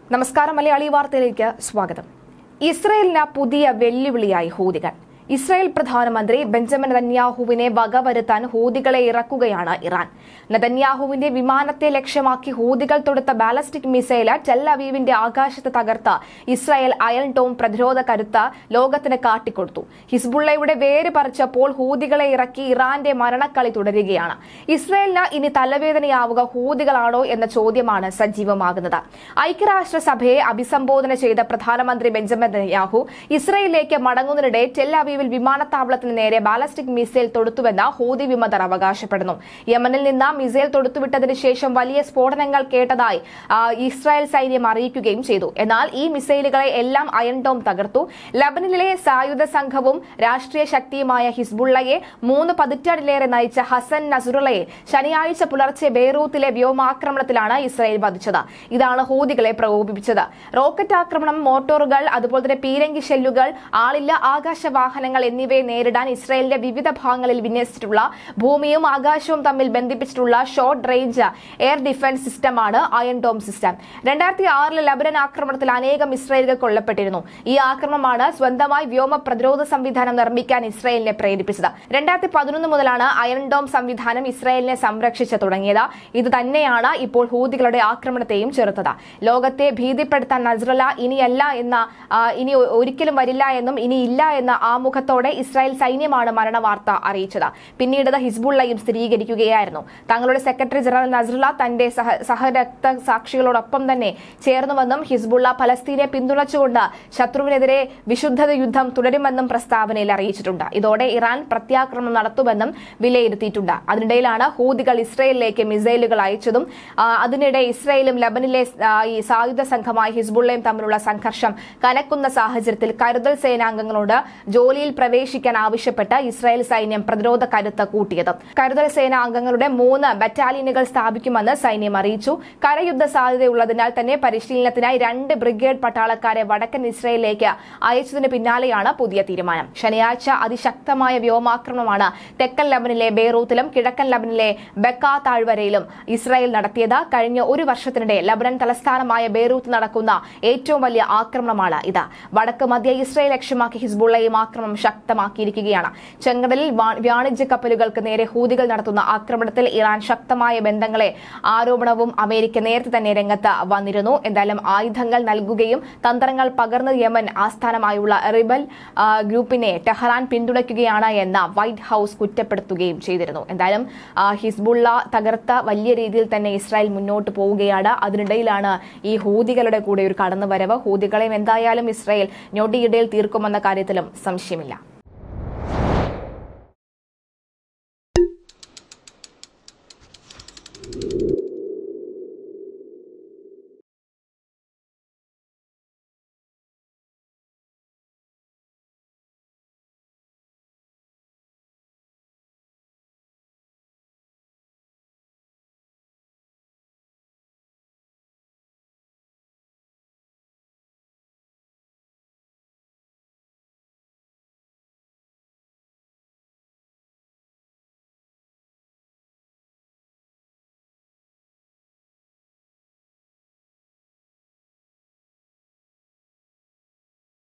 നമസ്കാരം മലയാളി വാർത്തയിലേക്ക് സ്വാഗതം ഇസ്രയേലിന് പുതിയ വെല്ലുവിളിയായി ഹൂതികൾ ഇസ്രായേൽ പ്രധാനമന്ത്രി ബെഞ്ചമിൻ നെതന്യാഹുവിനെ വകവരുത്താൻ ഹൂതികളെ ഇറക്കുകയാണ് ഇറാൻ നെതന്യാഹുവിന്റെ വിമാനത്തെ ലക്ഷ്യമാക്കി ഹൂതികൾ തൊടുത്ത ബാലസ്റ്റിക് മിസൈല് ടെൽ അവീവിന്റെ ആകാശത്ത് തകർത്ത ഇസ്രായേൽ അയൺ ഡോം പ്രതിരോധ കരുത്ത് ലോകത്തിന് കാട്ടിക്കൊടുത്തു ഹിസ്ബുള്ളയുടെ വേര് പറിച്ചപ്പോൾ ഹൂതികളെ ഇറക്കി ഇറാന്റെ മരണക്കളി തുടരുകയാണ് ഇസ്രായേലിന് ഇനി തലവേദനയാവുക ഹൂതികളാണോ എന്ന ചോദ്യമാണ് സജീവമാകുന്നത് ഐക്യരാഷ്ട്രസഭയെ അഭിസംബോധന ചെയ്ത പ്രധാനമന്ത്രി ബെഞ്ചമിൻ നെതന്യാഹു ഇസ്രായേലിലേക്ക് മടങ്ങുന്നതിനിടെ ടെൽ അവീവിൽ വിമാനത്താവളത്തിന് നേരെ ബാലസ്റ്റിക് മിസൈൽ തൊടുത്തുവെന്ന് ഹൂതി വിമതർ അവകാശപ്പെടുന്നു യമനിൽ നിന്ന് മിസൈൽ തൊടുത്തുവിട്ടതിന് ശേഷം വലിയ സ്ഫോടനങ്ങൾ കേട്ടതായി ആ, ഇസ്രായേൽ സൈന്യം അറിയിക്കുകയും ചെയ്തു എന്നാൽ ഈ മിസൈലുകളെ എല്ലാം അയൺ ഡോം തകർത്തു ലബനനിലെ സായുധ സംഘവും രാഷ്ട്രീയ ശക്തിയുമായ ഹിസ്ബുള്ളയെ മൂന്ന് പതിറ്റാണ്ടിലേറെ നയിച്ച ഹസൻ നസുറുള്ളയെ ശനിയാഴ്ച പുലർച്ചെ ബെയ്റൂത്തിലെ വ്യോമാക്രമണത്തിലാണ് ഇസ്രായേൽ വധിച്ചത് ഇതാണ് ഹൂതികളെ പ്രകോപിപ്പിച്ചത് റോക്കറ്റ് ആക്രമണം മോട്ടോറുകൾ അതുപോലെ തന്നെ പീരങ്കി ഷെല്ലുകൾ ആളില്ല ആകാശ വാഹനങ്ങൾ എന്നിവയെ നേരിടാൻ ഇസ്രായേലിന്റെ വിവിധ ഭാഗങ്ങളിൽ വിന്യസിച്ചിട്ടുള്ള ഭൂമിയും ആകാശവും തമ്മിൽ ബന്ധിപ്പിച്ചിട്ടുള്ള ഷോർട്ട് റേഞ്ച് എയർ ഡിഫൻസ് സിസ്റ്റമാണ് അയൺ ഡോം സിസ്റ്റം രണ്ടായിരത്തി ആറിലെ ലബനൻ ആക്രമണത്തിൽ അനേകം ഇസ്രായേലുകൾ കൊല്ലപ്പെട്ടിരുന്നു ഈ ആക്രമണമാണ് സ്വന്തമായി വ്യോമ പ്രതിരോധ സംവിധാനം നിർമ്മിക്കാൻ ഇസ്രായേലിനെ പ്രേരിപ്പിച്ചത് രണ്ടായിരത്തി പതിനൊന്ന് മുതലാണ് അയൺ ഡോം സംവിധാനം ഇസ്രായേലിനെ സംരക്ഷിച്ചു തുടങ്ങിയത് ഇത് തന്നെയാണ് ഇപ്പോൾ ഹൂതികളുടെ ആക്രമണത്തെയും ചെറുത്തത് ലോകത്തെ ഭീതിപ്പെടുത്താൻ നസ്രല ഇനിയല്ല എന്ന ആ, ഇനി ഒ- ഒരിക്കലും വരില്ല എന്നും ഇനി ഇല്ല എന്ന ആമുഖത്തോടെ ഇസ്രായേൽ സൈന്യമാണ് മരണവാർത്ത അറിയിച്ചത് പിന്നീട് അത് ഹിസ്ബുള്ളയും സ്ഥിരീകരിക്കുകയായിരുന്നു തങ്ങളുടെ സെക്രട്ടറി ജനറൽ നസ്രല തന്റെ സഹ സഹരക്ത സാക്ഷികളോടൊപ്പം തന്നെ ചേർന്നുവെന്നും ഹിസ്ബുള്ള ഫലസ്തീനെ പിന്തുണച്ചുകൊണ്ട് ശത്രുവിനെതിരെ വിശുദ്ധ യുദ്ധം തുടരുമെന്നും പ്രസ്താവനയിൽ അറിയിച്ചിട്ടുണ്ട് ഇതോടെ ഇറാൻ പ്രത്യാക്രമണം നടത്തുമെന്നും വിലയിരുത്തിയിട്ടുണ്ട് അതിനിടയിലാണ് ഹൂതികൾ ഇസ്രയേലിലേക്ക് മിസൈലുകൾ അയച്ചതും ആ, അതിനിടെ ഇസ്രയേലും ലബനിലെ ആ, ഈ സായുധ സംഘമായ ഹിസ്ബുള്ളയും തമ്മിലുള്ള സംഘർഷം കനക്കുന്ന സാഹചര്യത്തിൽ കരുതൽ സേനാംഗങ്ങളോട് ജോലിയിൽ പ്രവേശിക്കാൻ ആവശ്യപ്പെട്ട് ഇസ്രായേൽ സൈന്യം പ്രതിരോധ കരുത്ത് കൂട്ടിയത് കരുതൽ സേനാ അംഗങ്ങളുടെ മൂന്ന് ബറ്റാലിയനുകൾ സ്ഥാപിക്കുമെന്ന് സൈന്യം അറിയിച്ചു കരയുദ്ധ സാധ്യതയുള്ളതിനാൽ തന്നെ പരിശീലനത്തിനായി രണ്ട് ബ്രിഗേഡ് പട്ടാളക്കാരെ വടക്കൻ ഇസ്രായേലിലേക്ക് അയച്ചതിന് പിന്നാലെയാണ് പുതിയ തീരുമാനം ശനിയാഴ്ച അതിശക്തമായ വ്യോമാക്രമണമാണ് തെക്കൻ ലബനിലെ ബെയ്റൂത്തിലും കിഴക്കൻ ലബനിലെ ബെക്ക താഴ്വരയിലും ഇസ്രായേൽ നടത്തിയത് കഴിഞ്ഞ ഒരു വർഷത്തിനിടെ ലബനൻ തലസ്ഥാനമായ ബെയ്റൂത്ത് നടക്കുന്ന ഏറ്റവും വലിയ ആക്രമണമാണ് ഇത് വടക്ക് മധ്യ ഇസ്രായേൽ ലക്ഷ്യമാക്കി ഹിസ്ബുള്ളയും ആക്രമണം ശക്തമാക്കിയിരിക്കുകയാണ് ചെങ്കടലിൽ വാ- വാണിജ്യ കപ്പലുകൾക്ക് നേരെ ഹൂതികൾ നടത്തുന്ന ആക്രമണത്തിൽ ഇറാൻ ശക്തമായ ബന്ധങ്ങളെ ആരോപണവും അമേരിക്ക നേരത്തെ തന്നെ രംഗത്ത് വന്നിരുന്നു എന്തായാലും ആയുധങ്ങൾ നൽകുകയും തന്ത്രങ്ങൾ പകർന്ന് യമൻ ആസ്ഥാനമായുള്ള റിബൽ ആ, ഗ്രൂപ്പിനെ ടെഹ്റാൻ പിന്തുണയ്ക്കുകയാണ് എന്ന് വൈറ്റ് ഹൌസ് കുറ്റപ്പെടുത്തുകയും ചെയ്തിരുന്നു എന്തായാലും ആ, ഹിസ്ബുള്ള തകർത്ത വലിയ രീതിയിൽ തന്നെ ഇസ്രായേൽ മുന്നോട്ട് പോവുകയാണ് അതിനിടയിലാണ് ഈ ഹൂതികളുടെ കൂടെ ഒരു കടന്നുവരവ് ഹൂതികളെയും എന്തായാലും ഇസ്രായേൽ ഞൊടിയിടയിൽ തീർക്കുമെന്ന കാര്യത്തിലും സംശയമില്ല